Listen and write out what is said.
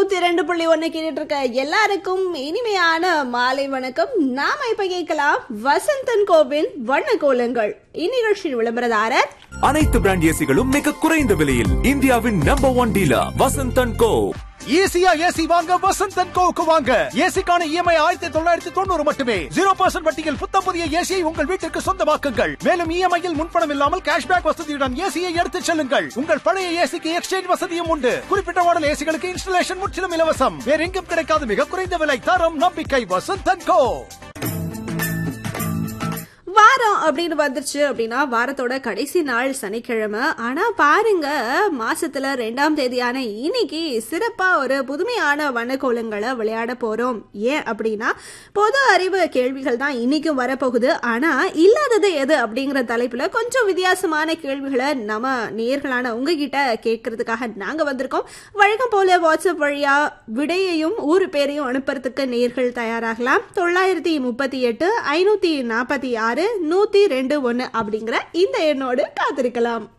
நூத்தி ரெண்டு புள்ளி ஒண்ணு கேட்டுட்டு இருக்க எல்லாருக்கும் இனிமையான மாலை வணக்கம் நாம இப்ப கேட்கலாம் வசந்தன் கோவின் வண்ண கோலங்கள் இந்நிகழ்ச்சியின் விளம்பரதாரர் அனைத்து பிராண்ட் ஏசிகளும் மிக குறைந்த விலையில் இந்தியாவின் number one dealer Vasanth and co ஈஸியா ஏசி வாங்க வசந்தன் கோவுக்கு வாங்க ஏசிக்கான இஎம்ஐ ஆயிரத்தி தொள்ளாயிரத்தி தொண்ணூறு மட்டுமே ஜீரோ பர்சன்ட் வட்டியில் புத்த புதிய ஏசியை உங்கள் வீட்டிற்கு சொந்தமாக்குங்கள் மேலும் இஎம்ஐயில் முன்பணம் இல்லாமல் கேஷ்பேக் வசதியுடன் ஏசியை எடுத்துச் செல்லுங்கள் உங்கள் பழைய ஏசிக்கு எக்ஸ்சேஞ்ச் வசதியும் உண்டு குறிப்பிட்ட மாடல் ஏசிகளுக்கு இன்ஸ்டலேஷன் முற்றிலும் இலவசம் வேற எங்கும் கிடைக்காத மிக குறைந்த விலை தரம் நம்பிக்கை வசந்தன் கோ வாரம் அப்படின்னு வந்துருச்சு அப்படின்னா வாரத்தோட கடைசி நாள் சனிக்கிழமை ஆனா பாருங்க மாசத்துல ரெண்டாம் தேதியான இன்னைக்கு சிறப்பா ஒரு புதுமையான வண்ணக்கோலங்களை விளையாட போறோம் ஏன் அப்படின்னா பொது அறிவு கேள்விகள் தான் இன்னைக்கும் வரப்போகுது ஆனா இல்லாதது எது அப்படிங்கிற தலைப்புல கொஞ்சம் வித்தியாசமான கேள்விகளை நம்ம நேர்களான உங்ககிட்ட கேட்கறதுக்காக நாங்க வந்திருக்கோம் வழக்கம் போல வாட்ஸ்அப் வழியா விடையையும் ஊர் பேரையும் அனுப்புறதுக்கு நேர்கள் தயாராகலாம் தொள்ளாயிரத்தி முப்பத்தி எட்டு ஐநூத்தி நாற்பத்தி ஆறு நூத்தி ரெண்டு ஒன்னு அப்படிங்கிற இந்த எண்ணோடு காத்திருக்கலாம்